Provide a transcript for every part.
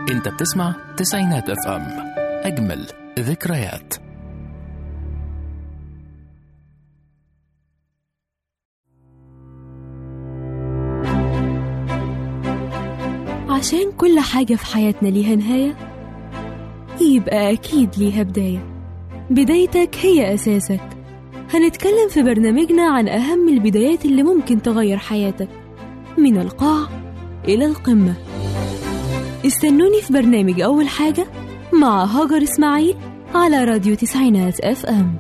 انت بتسمع تسعينات اف ام اجمل ذكريات عشان كل حاجة في حياتنا ليها نهاية يبقى أكيد ليها بداية بدايتك هي أساسك هنتكلم في برنامجنا عن أهم البدايات اللي ممكن تغير حياتك من القاع إلى القمة استنوني في برنامج أول حاجة مع هاجر إسماعيل على راديو تسعينات اف ام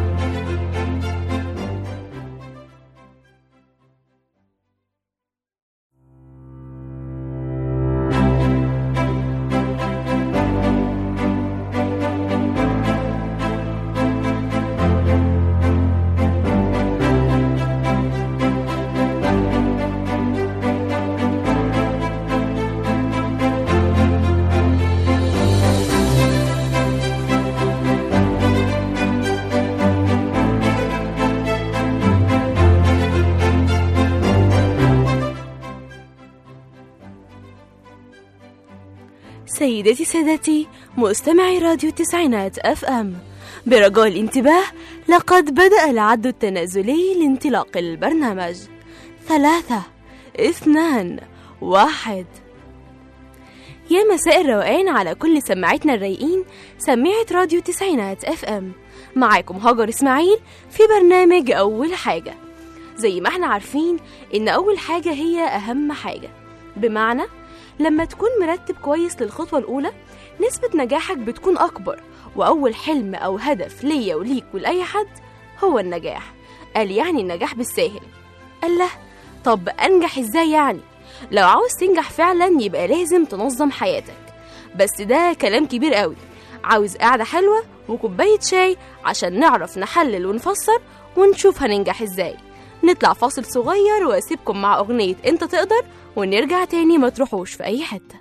سيدتي سادتي مستمعي راديو التسعينات اف ام برجاء الانتباه لقد بدأ العد التنازلي لانطلاق البرنامج ثلاثة اثنان واحد يا مساء الروقان على كل سماعتنا الرايقين سماعة راديو تسعينات اف ام معاكم هاجر اسماعيل في برنامج اول حاجة زي ما احنا عارفين ان اول حاجة هي اهم حاجة بمعنى لما تكون مرتب كويس للخطوة الأولى نسبة نجاحك بتكون أكبر وأول حلم أو هدف ليا وليك ولأي حد هو النجاح قال يعني النجاح بالساهل قال له طب أنجح إزاي يعني لو عاوز تنجح فعلا يبقى لازم تنظم حياتك بس ده كلام كبير قوي عاوز قعدة حلوة وكوباية شاي عشان نعرف نحلل ونفسر ونشوف هننجح إزاي نطلع فاصل صغير واسيبكم مع أغنية أنت تقدر ونرجع تاني ما تروحوش في أي حتة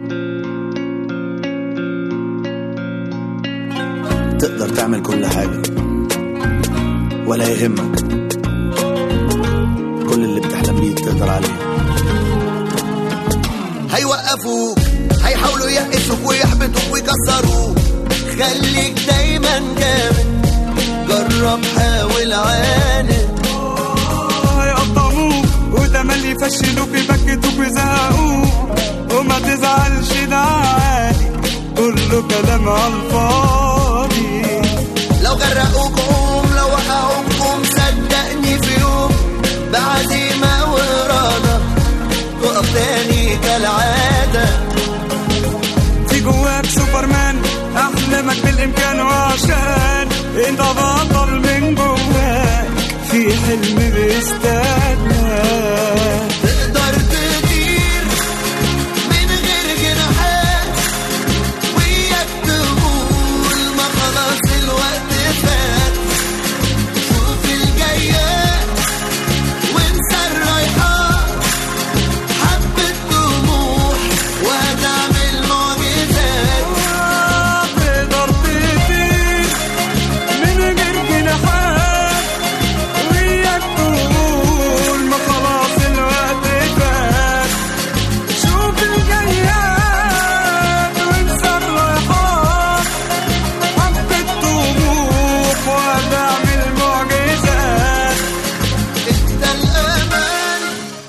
تقدر تعمل كل حاجة ولا يهمك كل اللي بتحلم بيه تقدر عليه هيوقفوك هيحاولوا يقسوك ويحبطوك ويكسروك خليك دايما جامد جرب حاول عاند هيقطعوك وتملي يفشلوك يبكتوك ويزهقوك وما تزعلش ده عادي كله كلام على الفاضي لو غرقوك قوم لو وقعوك قوم صدقني في يوم بعزيمة وإرادة تقف تاني كالعادة في جواك سوبرمان احلامك بالامكان وعشان انت بطل من جواك في حلم بيستناك تقدر تطير من غير جناحات وياك تقول ما خلاص الوقت فات شوف الجايات وانسى الرايحات حبة طموح وهتعمل معجزات تقدر تطير من غير جناحات وياك تقول ما خلاص الوقت فات شوف الجياد وانسى الرايحات حبة طموح وهتعمل معجزات انت الأمان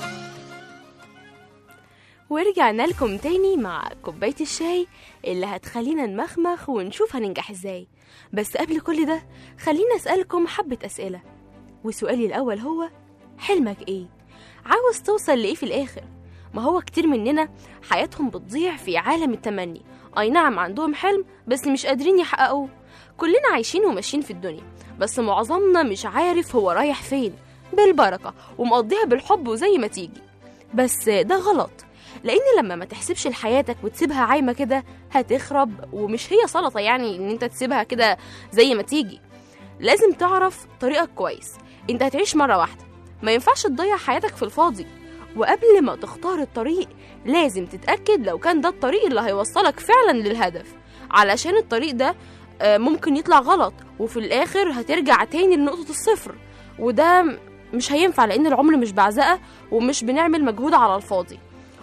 ورجعنا لكم تاني مع كوباية الشاي اللي هتخلينا نمخمخ ونشوف هننجح ازاي بس قبل كل ده خلينا أسألكم حبة أسئلة وسؤالي الأول هو حلمك ايه؟ عاوز توصل لإيه في الآخر؟ ما هو كتير مننا حياتهم بتضيع في عالم التمني أي نعم عندهم حلم بس مش قادرين يحققوه كلنا عايشين وماشيين في الدنيا بس معظمنا مش عارف هو رايح فين بالبركة ومقضيها بالحب وزي ما تيجي بس ده غلط لان لما ما تحسبش لحياتك وتسيبها عايمه كده هتخرب ومش هي سلطه يعني ان انت تسيبها كده زي ما تيجي لازم تعرف طريقك كويس انت هتعيش مره واحده ما ينفعش تضيع حياتك في الفاضي وقبل ما تختار الطريق لازم تتاكد لو كان ده الطريق اللي هيوصلك فعلا للهدف علشان الطريق ده آه، ممكن يطلع غلط وفي الاخر هترجع تاني لنقطه الصفر وده مش هينفع لان العمر مش بعزقه ومش بنعمل مجهود على الفاضي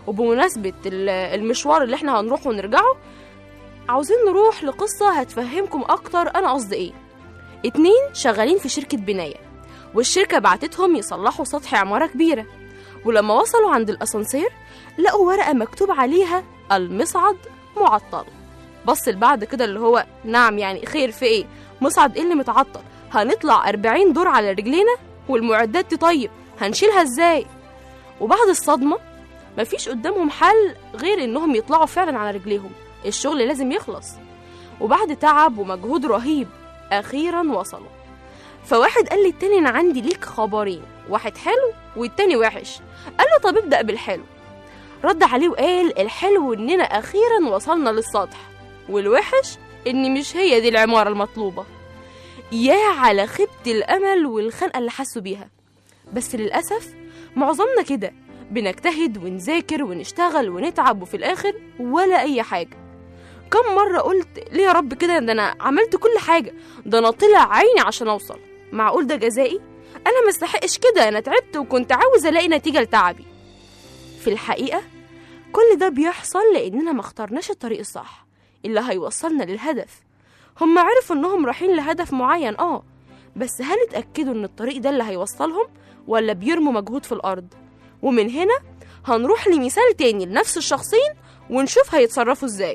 وبمناسبة ال- المشوار اللي احنا هنروح ونرجعه عاوزين نروح لقصة هتفهمكم أكتر أنا قصدي إيه اتنين شغالين في شركة بناية والشركة بعتتهم يصلحوا سطح عمارة كبيرة ولما وصلوا عند الأسانسير لقوا ورقة مكتوب عليها المصعد معطل بص البعد كده اللي هو نعم يعني خير في ايه مصعد ايه اللي متعطل هنطلع 40 دور على رجلينا والمعدات دي طيب هنشيلها ازاي وبعد الصدمة مفيش قدامهم حل غير انهم يطلعوا فعلا على رجليهم الشغل لازم يخلص وبعد تعب ومجهود رهيب اخيرا وصلوا فواحد قال للتاني انا عندي ليك خبرين واحد حلو والتاني وحش قال له طب ابدأ بالحلو رد عليه وقال الحلو اننا اخيرا وصلنا للسطح والوحش ان مش هي دي العمارة المطلوبة يا على خيبة الامل والخنقة اللي حسوا بيها بس للأسف معظمنا كده بنجتهد ونذاكر ونشتغل ونتعب وفي الآخر ولا أي حاجة كم مرة قلت ليه يا رب كده ده أنا عملت كل حاجة ده أنا طلع عيني عشان أوصل معقول ده جزائي أنا مستحقش كده أنا تعبت وكنت عاوز ألاقي نتيجة لتعبي في الحقيقة كل ده بيحصل لأننا ما اخترناش الطريق الصح اللي هيوصلنا للهدف هم عرفوا إنهم رايحين لهدف معين آه بس هل اتأكدوا إن الطريق ده اللي هيوصلهم ولا بيرموا مجهود في الأرض ومن هنا هنروح لمثال تاني لنفس الشخصين ونشوف هيتصرفوا ازاي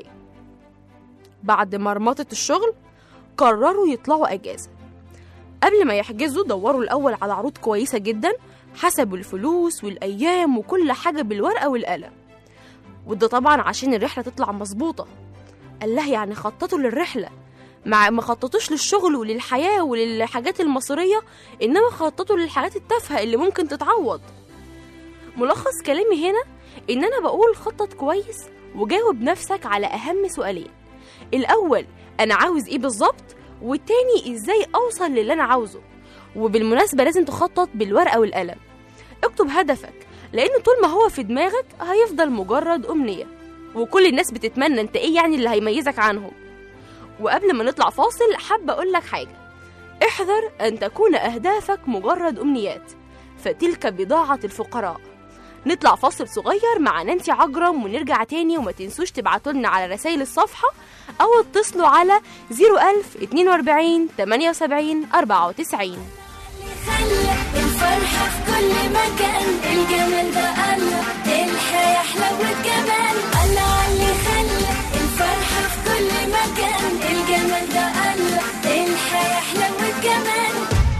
بعد مرمطة الشغل قرروا يطلعوا أجازة قبل ما يحجزوا دوروا الأول على عروض كويسة جدا حسبوا الفلوس والأيام وكل حاجة بالورقة والقلم وده طبعا عشان الرحلة تطلع مظبوطة قال لها يعني خططوا للرحلة مع ما خططوش للشغل وللحياة وللحاجات المصيرية إنما خططوا للحاجات التافهة اللي ممكن تتعوض ملخص كلامي هنا إن أنا بقول خطط كويس وجاوب نفسك على أهم سؤالين الأول أنا عاوز إيه بالظبط والتاني إزاي أوصل للي أنا عاوزه وبالمناسبة لازم تخطط بالورقة والقلم اكتب هدفك لأن طول ما هو في دماغك هيفضل مجرد أمنية وكل الناس بتتمنى انت ايه يعني اللي هيميزك عنهم وقبل ما نطلع فاصل حابة أقول لك حاجة احذر أن تكون أهدافك مجرد أمنيات فتلك بضاعة الفقراء نطلع فاصل صغير مع نانسي عجرم ونرجع تاني وما تنسوش تبعتوا لنا على رسائل الصفحة أو اتصلوا على 01000 42 78 94 خلى الفرحة في كل مكان الجمال ده الله الحياة حلوة جمال الله علي خلى الفرحة في كل مكان الجمال ده الله الحياة حلوة جمال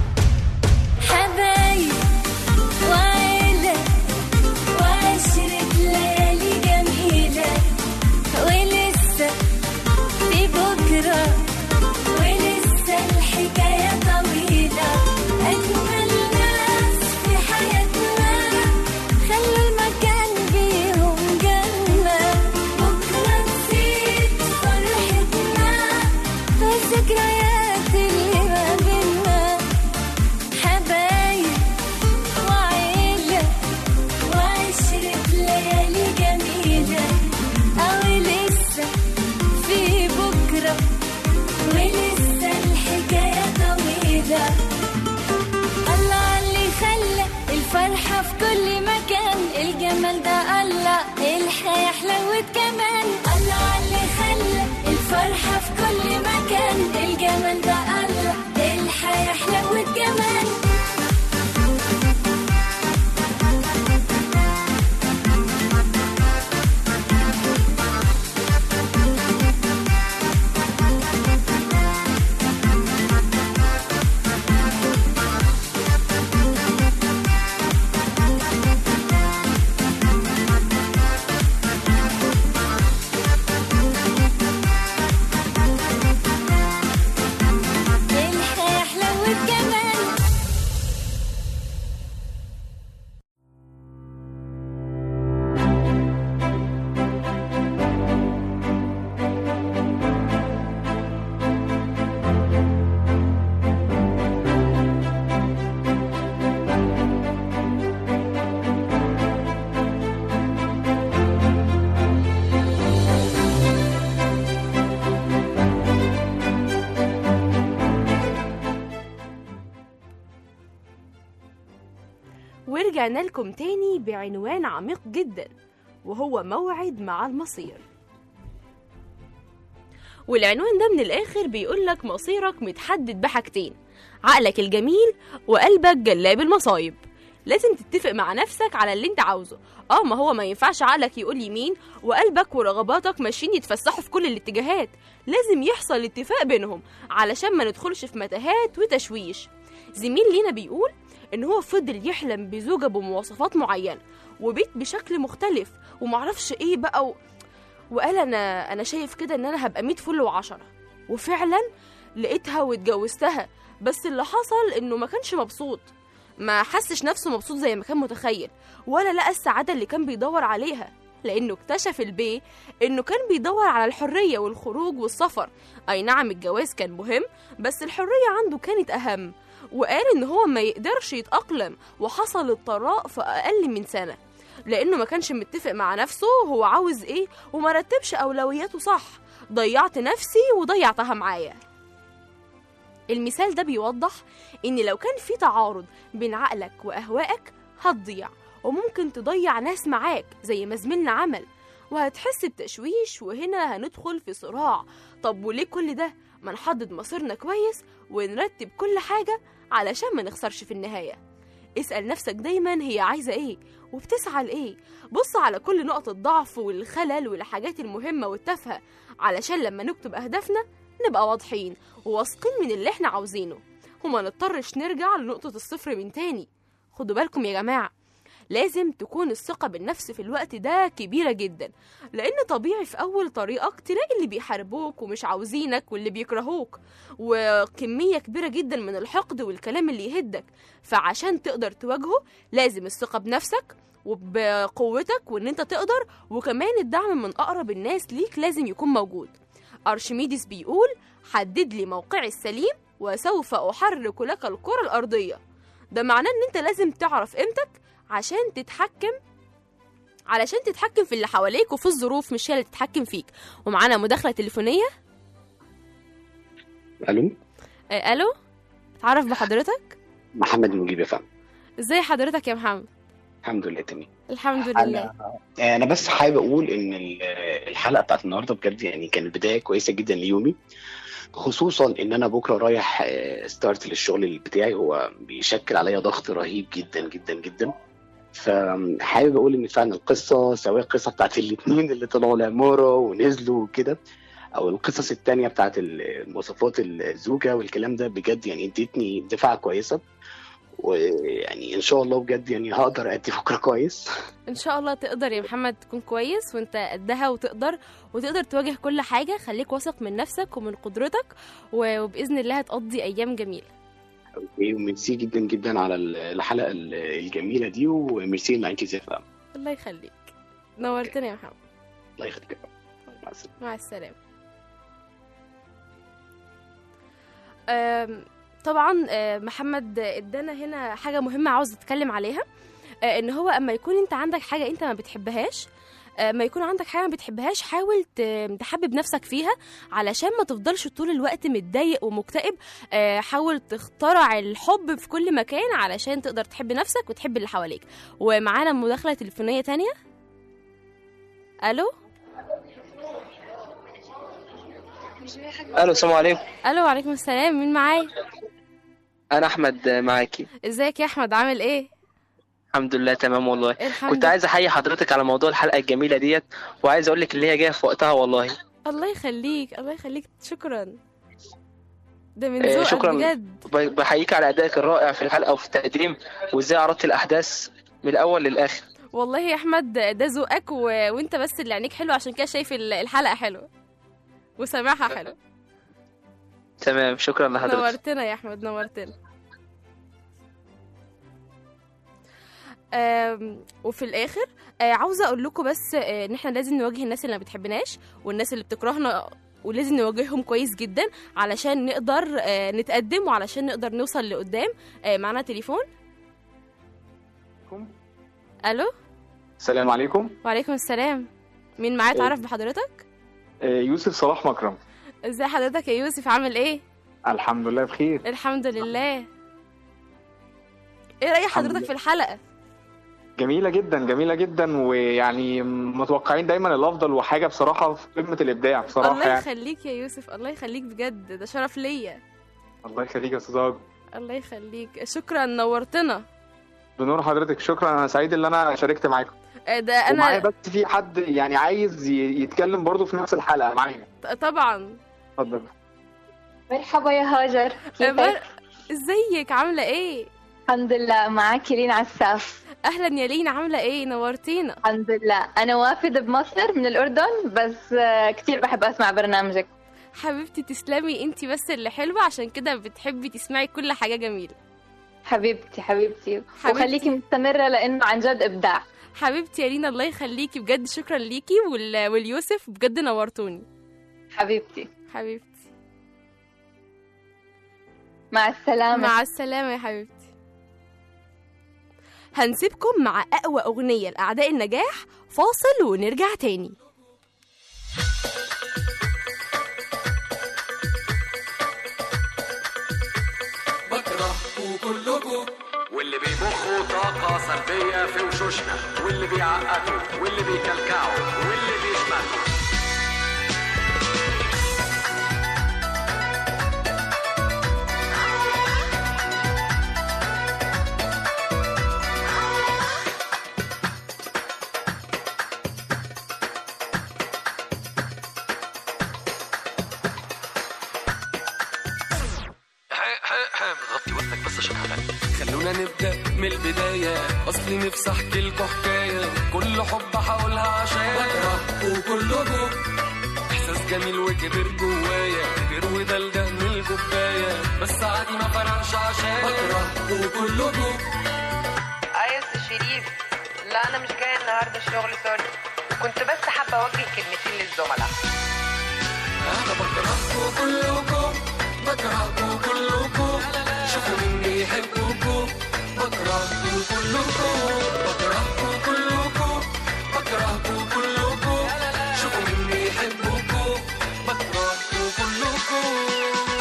حبايب وعيلة وعشرة ليالي جميلة ولسه في بكرة ولسه الحكاية طويلة أجمل ناس في حياتنا خلوا المكان بيهم جنة بكرة نسيت فرحتنا والذكريات اللي ما بينا حبايب وعيلة وعشرة ليالي جميلة أو لسه في بكرة ولسه الحكاية طويلة الله اللي خلى الفرحة في كل مكان الجمال ده الله الحياة حلوة كمان الله اللي خلى الفرحة في كل مكان الجمال ده الله الحياة حلوة كمان الحياة حلوة كمان ورجعنا لكم تاني بعنوان عميق جدا وهو موعد مع المصير والعنوان ده من الآخر بيقولك مصيرك متحدد بحاجتين عقلك الجميل وقلبك جلاب المصايب لازم تتفق مع نفسك على اللي انت عاوزه اه ما هو ما ينفعش عقلك يقول يمين وقلبك ورغباتك ماشيين يتفسحوا في كل الاتجاهات لازم يحصل اتفاق بينهم علشان ما ندخلش في متاهات وتشويش زميل لينا بيقول ان هو فضل يحلم بزوجة بمواصفات معينة وبيت بشكل مختلف ومعرفش ايه بقى و... وقال انا انا شايف كده ان انا هبقى 100 فل وعشرة وفعلا لقيتها واتجوزتها بس اللي حصل انه ما كانش مبسوط ما حسش نفسه مبسوط زي ما كان متخيل ولا لقى السعادة اللي كان بيدور عليها لأنه اكتشف البيه إنه كان بيدور على الحرية والخروج والسفر أي نعم الجواز كان مهم بس الحرية عنده كانت أهم وقال إن هو ما يقدرش يتأقلم وحصل الطلاق في أقل من سنة لأنه ما كانش متفق مع نفسه هو عاوز إيه وما رتبش أولوياته صح ضيعت نفسي وضيعتها معايا المثال ده بيوضح إن لو كان في تعارض بين عقلك وأهوائك هتضيع وممكن تضيع ناس معاك زي ما زميلنا عمل وهتحس بتشويش وهنا هندخل في صراع طب وليه كل ده ما نحدد مصيرنا كويس ونرتب كل حاجة علشان ما نخسرش في النهاية اسأل نفسك دايما هي عايزة ايه وبتسعى لإيه بص على كل نقط الضعف والخلل والحاجات المهمة والتافهة علشان لما نكتب أهدافنا نبقى واضحين وواثقين من اللي احنا عاوزينه وما نضطرش نرجع لنقطة الصفر من تاني خدوا بالكم يا جماعة لازم تكون الثقة بالنفس في الوقت ده كبيرة جدا لأن طبيعي في أول طريقك تلاقي اللي بيحاربوك ومش عاوزينك واللي بيكرهوك وكمية كبيرة جدا من الحقد والكلام اللي يهدك فعشان تقدر تواجهه لازم الثقة بنفسك وبقوتك وان انت تقدر وكمان الدعم من اقرب الناس ليك لازم يكون موجود ارشميدس بيقول حدد لي موقعي السليم وسوف احرك لك الكرة الارضية ده معناه ان انت لازم تعرف قيمتك عشان تتحكم علشان تتحكم في اللي حواليك وفي الظروف مش هي اللي تتحكم فيك ومعانا مداخلة تليفونية الو آه، الو تعرف بحضرتك محمد مجيب يا فندم ازاي حضرتك يا محمد الحمد لله تمام الحمد لله انا بس حابب اقول ان ال- الحلقه بتاعت النهارده بجد يعني كانت بدايه كويسه جدا ليومي خصوصا ان انا بكره رايح آه، ستارت للشغل بتاعي هو بيشكل عليا ضغط رهيب جدا جدا جدا فحابب اقول ان فعلا القصه سواء القصه بتاعت الاثنين اللي طلعوا العماره ونزلوا وكده او القصص التانية بتاعت المواصفات الزوجه والكلام ده بجد يعني ادتني دفعه كويسه ويعني ان شاء الله بجد يعني هقدر ادي بكره كويس ان شاء الله تقدر يا محمد تكون كويس وانت قدها وتقدر وتقدر تواجه كل حاجة خليك واثق من نفسك ومن قدرتك و- وبإذن الله هتقضي أيام جميلة أوكي، وميرسي جدا جدا على الحلقه الجميله دي وميرسي لنايتي زي فهم الله يخليك نورتنا يا محمد الله يخليك مع السلامه مع السلامة آم، طبعا آه، محمد ادانا هنا حاجة مهمة عاوز اتكلم عليها آه، ان هو اما يكون انت عندك حاجة انت ما بتحبهاش آه، ما يكون عندك حاجة ما بتحبهاش حاول ت- تحبب نفسك فيها علشان ما تفضلش طول الوقت متضايق ومكتئب آه، حاول تخترع الحب في كل مكان علشان تقدر تحب نفسك وتحب اللي حواليك ومعانا مداخلة تليفونية تانية الو الو السلام عليكم الو وعليكم السلام مين معايا انا احمد معاكي ازيك يا احمد عامل ايه الحمد لله تمام والله الحمد كنت عايز احيي حضرتك على موضوع الحلقه الجميله ديت وعايز اقول لك اللي هي جايه في وقتها والله الله يخليك الله يخليك شكرا ده من آه، ذوقك شكراً. بجد ب- بحييك على ادائك الرائع في الحلقه وفي التقديم وازاي عرضت الاحداث من الاول للاخر والله يا احمد ده ذوقك و... وانت بس اللي عينيك حلو عشان كده شايف ال- الحلقه حلوه وسامعها حلو تمام شكرا لحضرتك نورتنا يا احمد نورتنا آم، وفي الاخر آه، عاوزه اقول لكم بس آه، ان احنا لازم نواجه الناس اللي ما بتحبناش والناس اللي بتكرهنا ولازم نواجههم كويس جدا علشان نقدر آه، نتقدم وعلشان نقدر نوصل لقدام آه، معانا تليفون الو السلام عليكم وعليكم السلام مين معايا تعرف بحضرتك آه، يوسف صلاح مكرم ازاي حضرتك يا يوسف عامل ايه الحمد لله بخير الحمد لله ايه رأي حضرتك لله. في الحلقة جميله جدا جميله جدا ويعني متوقعين دايما الافضل وحاجه بصراحه في قمه الابداع بصراحه الله يعني يخليك يا يوسف الله يخليك بجد ده شرف ليا الله يخليك يا استاذ هاجر الله يخليك شكرا نورتنا بنور حضرتك شكرا انا سعيد ان انا شاركت معاكم آه، ده ومعايا انا بس في حد يعني عايز ي- يتكلم برضه في نفس الحلقه معايا طبعا اتفضل مرحبا يا هاجر آه، مر- كيفك؟ ازيك عامله ايه الحمد لله معك لين عساف اهلا يا لين عامله ايه نورتينا الحمد لله أنا وافد بمصر من الأردن بس آه، كتير بحب أسمع برنامجك حبيبتي تسلمي انتي بس اللي حلوه عشان كده بتحبي تسمعي كل حاجه جميله حبيبتي حبيبتي حبيبتي. وخليكي مستمرة لأنه عن جد إبداع حبيبتي يا لينا الله يخليكي بجد شكرا ليكي وال... واليوسف بجد نورتوني حبيبتي حبيبتي مع السلامة مع السلامه يا حبيبتي هنسيبكم مع اقوى اغنيه لاعداء النجاح فاصل ونرجع تاني بكرهكوا كلكوا واللي بيبخوا طاقة سلبية في وشوشنا واللي بيعقدوا واللي بيكلكعوا واللي بيشمتوا غطي ودنك بس عشان هغني خلونا نبدأ من البداية أصلي نفسي أحكي لكم حكاية كل حب هقولها عشان بكرهكوا كلكوا إحساس جميل وكبر جوايا كبر ودلدق من الكوباية بس عادي ما فرقش عشان بكرهكوا كلكوا ايس شريف لا انا مش جايه النهارده الشغل سوري كنت بس حابه اوجه كلمتين للزملاء أنا بكرهكوا كلكوا بكرهكوا كلكوا شوفوا مين بيحبكوا بكرهكوا كلكوا بكرهكوا كلكوا بكرهكوا كلكوا شوفوا مين بيحبكوا بكرهكوا كلكوا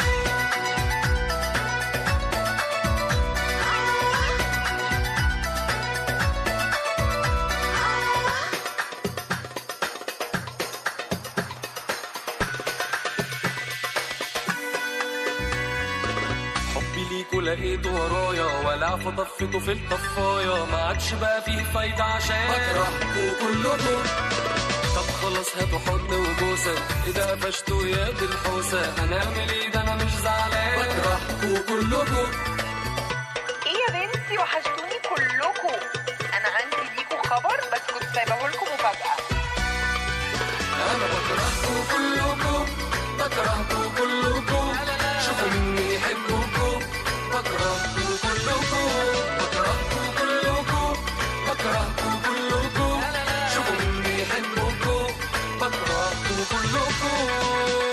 حبي ليكوا لقيته ورايا ولا فطفته في الطفاية ما عادش بقى فيه فايدة عشان بكرهكوا كلكوا طب خلاص هاتوا حضن وبوسة اذا قفشتوا يا دي الحوسة هنعمل ايه ده انا مش زعلان بكرهكوا كلكوا ايه يا بنتي وحشتوني كلكم انا عندي ليكوا خبر بس كنت سايبه لكم مفاجاه انا بكرهكوا كلكوا بكرهكوا كلكوا شوفوا مين يحبكوا بكرهكوا كلكوا بكرهكوا كلكوا بكرهكوا كلكوا شوفوا مين يحبكوا بكرهكوا كلكوا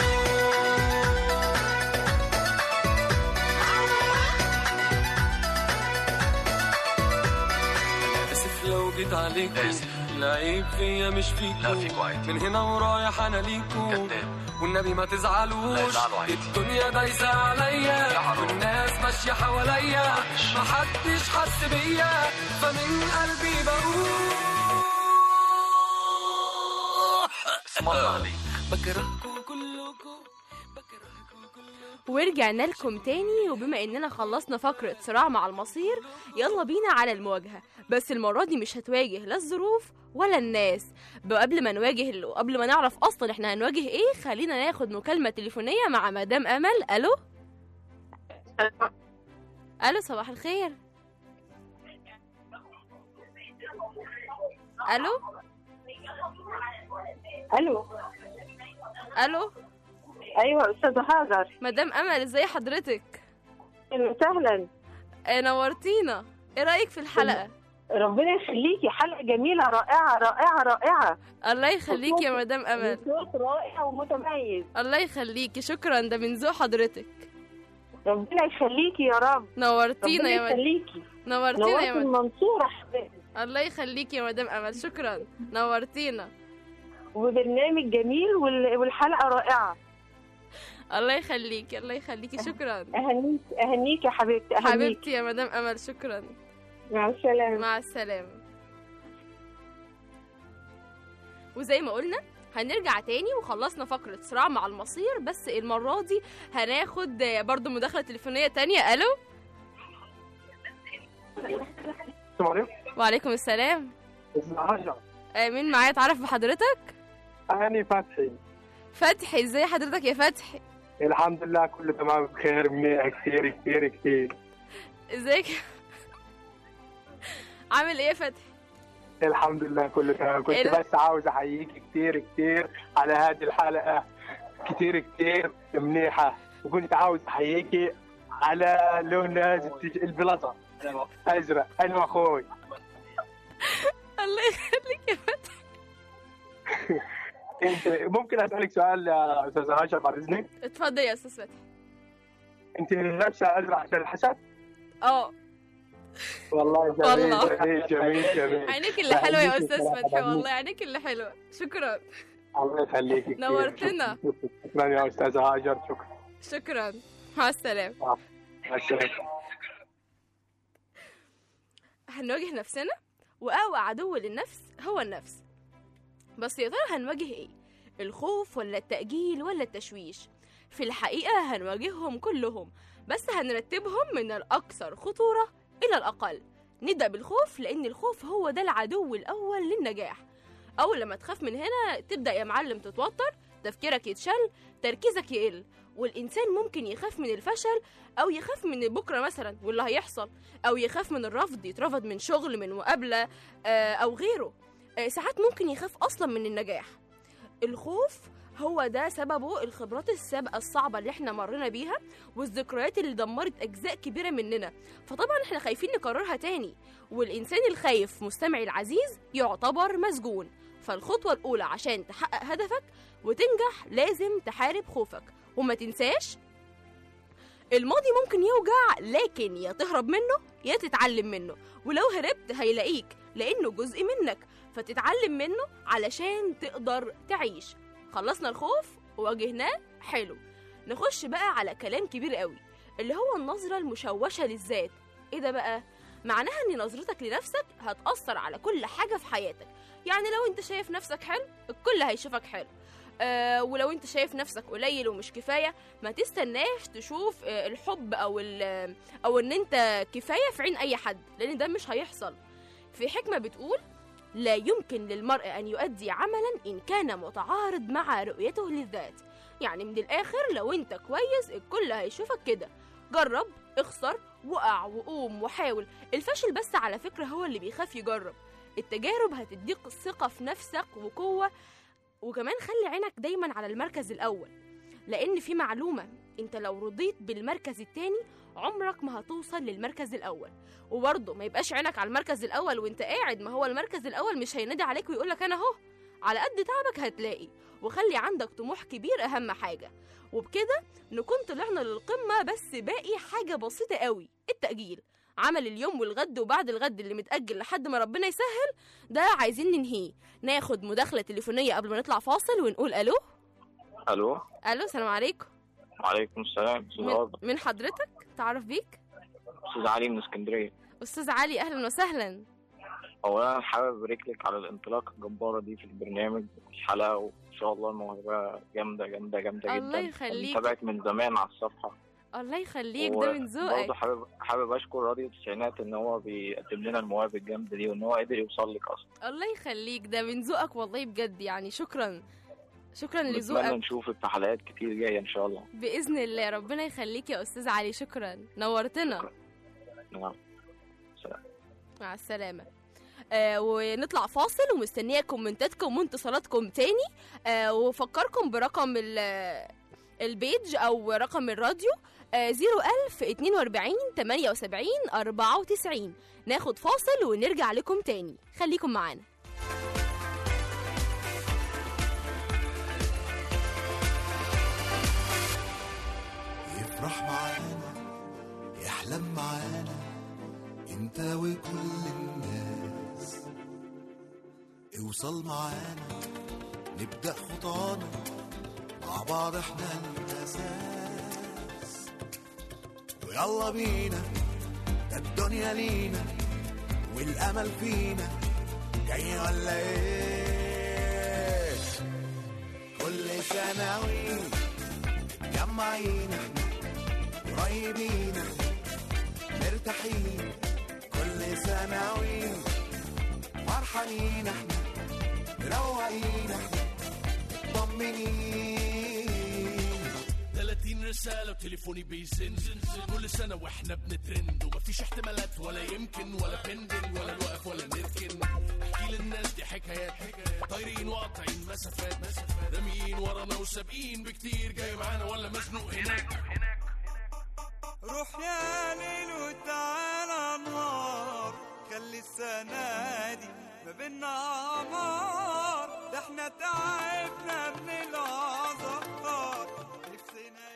اسف لو جيت عليكم العيب فيا مش فيكم لا فيكوا عادي. من هنا ورايح انا ليكم كداب. والنبي ما تزعلوش لا يزعلوا عادي. الدنيا دايسة عليا يزعلوا. والناس ماشية حواليا محدش حس بيا فمن قلبي بقول اسم الله عليك بكرهكوا كلكوا ورجعنا لكم تاني وبما اننا خلصنا فقرة صراع مع المصير يلا بينا على المواجهة بس المرة دي مش هتواجه لا الظروف ولا الناس بقى قبل ما نواجه وقبل ما نعرف اصلا احنا هنواجه ايه خلينا ناخد مكالمة تليفونية مع مدام امل الو الو صباح الخير الو الو الو ايوه استاذه هاجر مدام امل ازاي حضرتك اهلا وسهلا آه، نورتينا ايه رايك في الحلقه ربنا يخليكي حلقه جميله رائعه رائعه رائعه الله يخليكي يا مدام امل صوت رائع ومتميز الله يخليكي شكرا ده من ذوق حضرتك ربنا يخليكي يا رب نورتينا ربنا يا مدام يخليكي نورتينا يا نورت مدام المنصوره حبيبي الله يخليكي يا مدام امل شكرا نورتينا وبرنامج جميل وال- والحلقه رائعه الله يخليكي الله يخليكي شكرا اهنيك اهنيك يا حبيبتي اهنيك حبيبتي يا مدام امل شكرا مع السلامه مع السلامه وزي ما قلنا هنرجع تاني وخلصنا فقرة صراع مع المصير بس المرة دي هناخد آه، برضو مداخلة تليفونية تانية ألو السلام عليكم وعليكم السلام اسم عشرة آه، مين معايا اتعرف بحضرتك أنا فتحي فتحي ازاي حضرتك يا فتحي الحمد لله كله تمام بخير منيح كثير كثير كثير ازيك عامل ايه يا فتحي الحمد لله كله تمام كنت إيه ده؟ بس عاوز أحييك كثير كثير على هذه الحلقة كثير كثير منيحة وكنت عاوز أحييك على لون التيش- البلاطة أزرق أنا وأخوي الله يخليك يا فتحي أنت ممكن أسألك سؤال يا أستاذ هاشم بعد إذنك اتفضل يا استاذ فتحي أنت لابسة أزرق عشان الحسد اه والله جميل والله. جميل جميل جميل عينيك اللي حلوه يا بحييك استاذ بصراحة، فتحي بحييك. والله عينيك اللي حلوه شكرا الله يخليك كثير. نورتنا. شكرا يا استاذ هاجر شكرا شكرا مع السلامه مع السلامه هنواجه نفسنا وأقوى عدو للنفس هو النفس بس يا ترى هنواجه ايه الخوف ولا التأجيل ولا التشويش في الحقيقة هنواجههم كلهم بس هنرتبهم من الأكثر خطورة إلى الأقل نبدأ بالخوف لأن الخوف هو ده العدو الأول للنجاح أول لما تخاف من هنا تبدأ يا معلم تتوتر تفكيرك يتشل تركيزك يقل والإنسان ممكن يخاف من الفشل أو يخاف من بكرة مثلا واللي هيحصل أو يخاف من الرفض يترفض من شغل من مقابلة آه، أو غيره آه، ساعات ممكن يخاف أصلا من النجاح الخوف هو ده سببه الخبرات السابقة الصعبة اللي احنا مرينا بيها والذكريات اللي دمرت أجزاء كبيرة مننا فطبعا احنا خايفين نكررها تاني والإنسان الخايف مستمعي العزيز يعتبر مسجون فالخطوة الأولى عشان تحقق هدفك وتنجح لازم تحارب خوفك وما تنساش الماضي ممكن يوجع لكن يا تهرب منه يا تتعلم منه ولو هربت هيلاقيك لأنه جزء منك فتتعلم منه علشان تقدر تعيش خلصنا الخوف وواجهناه حلو نخش بقى على كلام كبير قوي اللي هو النظرة المشوشة للذات ايه ده بقى معناها ان نظرتك لنفسك هتأثر على كل حاجة في حياتك يعني لو انت شايف نفسك حلو الكل هيشوفك حلو آه ولو انت شايف نفسك قليل ومش كفايه ما تستناش تشوف آه الحب او ال- او ان انت كفايه في عين اي حد لان ده مش هيحصل في حكمه بتقول لا يمكن للمرء ان يؤدي عملا ان كان متعارض مع رؤيته للذات يعني من الاخر لو انت كويس الكل هيشوفك كده جرب اخسر وقع وقوم وحاول الفشل بس على فكره هو اللي بيخاف يجرب التجارب هتديك الثقه في نفسك وقوه وكمان خلي عينك دايما على المركز الأول لأن في معلومة انت لو رضيت بالمركز التاني عمرك ما هتوصل للمركز الأول وبرضه ما يبقاش عينك على المركز الأول وانت قاعد ما هو المركز الأول مش هينادي عليك ويقولك أنا أهو على قد تعبك هتلاقي وخلي عندك طموح كبير أهم حاجة وبكده نكون طلعنا للقمة بس باقي حاجة بسيطة قوي التأجيل عمل اليوم والغد وبعد الغد اللي متأجل لحد ما ربنا يسهل ده عايزين ننهيه ناخد مداخلة تليفونية قبل ما نطلع فاصل ونقول ألو الو ألو السلام عليكم وعليكم السلام استاذ من, عرض من حضرتك تعرف بيك استاذ علي من اسكندريه أستاذ علي أهلا وسهلا اولا حابب ابارك لك على الانطلاقه الجباره دي في البرنامج الحلقه وان شاء الله الموهبه جامده جامده جامده الله جدا يخليك. تابعت من زمان على الصفحه الله يخليك ده من برضه ذوقك حابب حابب اشكر راديو التسعينات ان هو بيقدم لنا المواهب الجامده دي وان هو قدر يوصل لك اصلا الله يخليك ده من ذوقك والله بجد يعني شكرا شكرا نتمنى لذوقك نشوفك في حلقات كتير جايه ان شاء الله بإذن الله ربنا يخليك يا أستاذ علي شكرا نورتنا نعم سلام مع السلامة آه ونطلع فاصل ومستنية كومنتاتكم وانتصاراتكم تاني آه وفكركم برقم ال- البيج أو رقم الراديو آه 01000 42 78 94 ناخد فاصل ونرجع لكم تاني خليكم معانا يفرح معانا يحلم معانا انت وكل الناس اوصل معانا نبدأ خطانا مع بعض احنا الأساس ويلا بينا ده الدنيا لينا والأمل فينا جاي ولا ايه ناويين جمعين احنا قريبين احنا مرتاحين كل سناوين فرحانين احنا روقين احنا طمنين 30 رسالة وتليفوني بيزن كل سنة واحنا بنترند ومفيش احتمالات ولا يمكن ولا بندنج ولا نوقف ولا نركن احكي للناس دي حكايات طايرين وقاطعين مسافات راميين ورانا وسابقين بكتير جاي معانا ولا مزنوق هناك روح يا ليل وتعالى نهار خلي السنة دي ما بينا عمار ده احنا تعبنا من العذار نفسنا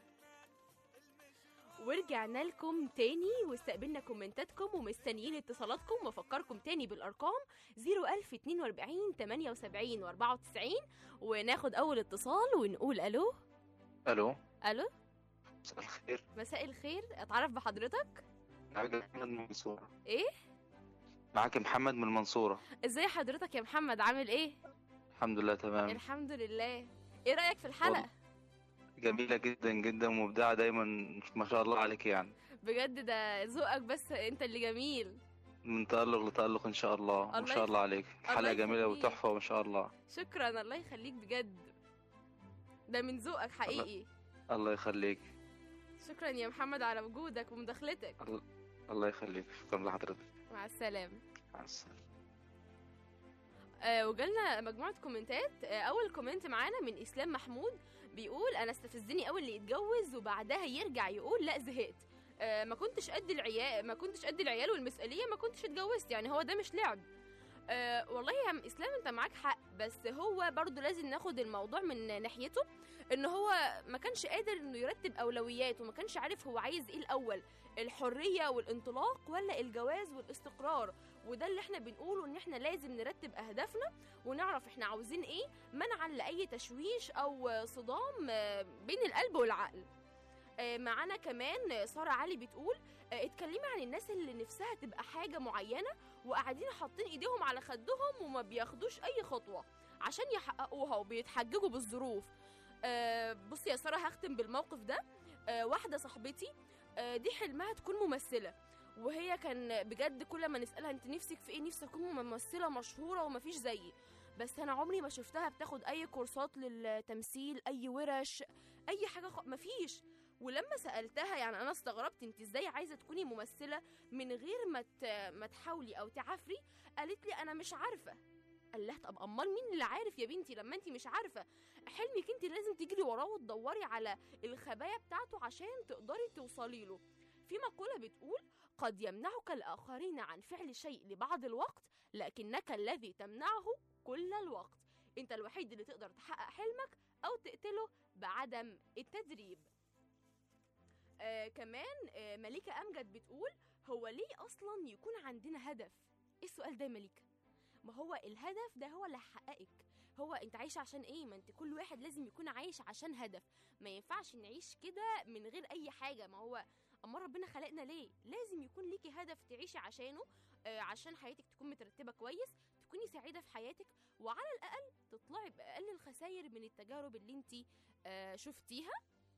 ورجعنا لكم تاني واستقبلنا كومنتاتكم ومستنيين اتصالاتكم وافكركم تاني بالارقام 01042 78 و94 وناخد اول اتصال ونقول الو الو الو مساء الخير مساء الخير اتعرف بحضرتك معاك محمد من المنصورة ايه معاك محمد من المنصورة ازاي حضرتك يا محمد عامل ايه الحمد لله تمام الحمد لله ايه رايك في الحلقه جميلة جدا جدا ومبدعة دايما ما شاء الله عليك يعني بجد ده ذوقك بس انت اللي جميل من تألق لتألق ان شاء الله ما الله شاء الله يخ- عليك الله حلقة جميلة يخليك. وتحفة ما شاء الله شكرا الله يخليك بجد ده من ذوقك حقيقي الله يخليك شكرا يا محمد على وجودك ومداخلتك الله- الله يخليك شكرا لحضرتك مع السلامه مع السلامة آه وجالنا مجموعة كومنتات آه أول كومنت معانا من إسلام محمود بيقول أنا استفزني أول اللي يتجوز وبعدها يرجع يقول لا زهقت آه ما كنتش قد العيال ما كنتش قد العيال والمسؤولية ما كنتش اتجوزت يعني هو ده مش لعب أه والله يا عم اسلام انت معاك حق بس هو برضو لازم ناخد الموضوع من ناحيته ان هو ما كانش قادر انه يرتب اولوياته وما كانش عارف هو عايز ايه الاول الحريه والانطلاق ولا الجواز والاستقرار وده اللي احنا بنقوله ان احنا لازم نرتب اهدافنا ونعرف احنا عاوزين ايه منعا لاي تشويش او صدام آه، بين القلب والعقل آه، معانا كمان آه، سارة علي بتقول آه، اتكلمي عن الناس اللي نفسها تبقى حاجة معينة وقاعدين حاطين ايديهم على خدهم وما بياخدوش اي خطوة عشان يحققوها وبيتحججوا بالظروف آه، بصي يا سارة هختم بالموقف ده آه، واحدة صاحبتي آه، دي حلمها تكون ممثلة وهي كان بجد كل ما نسألها انت نفسك في ايه نفسي اكون ممثلة مشهورة ومفيش زيي بس انا عمري ما شفتها بتاخد اي كورسات للتمثيل اي ورش اي حاجة خ... مفيش ولما سألتها يعني انا استغربت انت ازاي عايزة تكوني ممثلة من غير ما ت... ما تحاولي او تعافري قالت لي انا مش عارفة قال لها طب امال مين اللي عارف يا بنتي لما انت مش عارفه حلمك انت لازم تجري وراه وتدوري على الخبايا بتاعته عشان تقدري توصلي له في مقولة بتقول قد يمنعك الآخرين عن فعل شيء لبعض الوقت لكنك الذي تمنعه كل الوقت انت الوحيد اللي تقدر تحقق حلمك أو تقتله بعدم التدريب آه كمان آه مليكة أمجد بتقول هو ليه أصلا يكون عندنا هدف إيه السؤال ده يا مليكة ما هو الهدف ده هو اللي هيحققك هو انت عايش عشان ايه ما انت كل واحد لازم يكون عايش عشان هدف ما ينفعش نعيش كده من غير اي حاجه ما هو اما ربنا خلقنا ليه لازم يكون ليكي هدف تعيشي عشانه آه عشان حياتك تكون مترتبه كويس تكوني سعيده في حياتك وعلى الاقل تطلعي باقل الخسائر من التجارب اللي انت آه شفتيها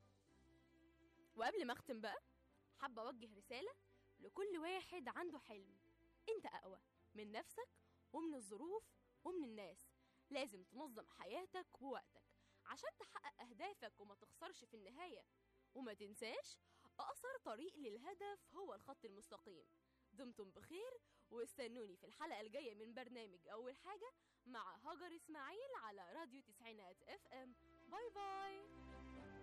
وقبل ما اختم بقى حابه اوجه رساله لكل واحد عنده حلم انت اقوى من نفسك ومن الظروف ومن الناس لازم تنظم حياتك ووقتك عشان تحقق أهدافك وما تخسرش في النهاية وما تنساش أقصر طريق للهدف هو الخط المستقيم دمتم بخير واستنوني في الحلقة الجاية من برنامج أول حاجة مع هاجر إسماعيل على راديو تسعينات اف ام باي باي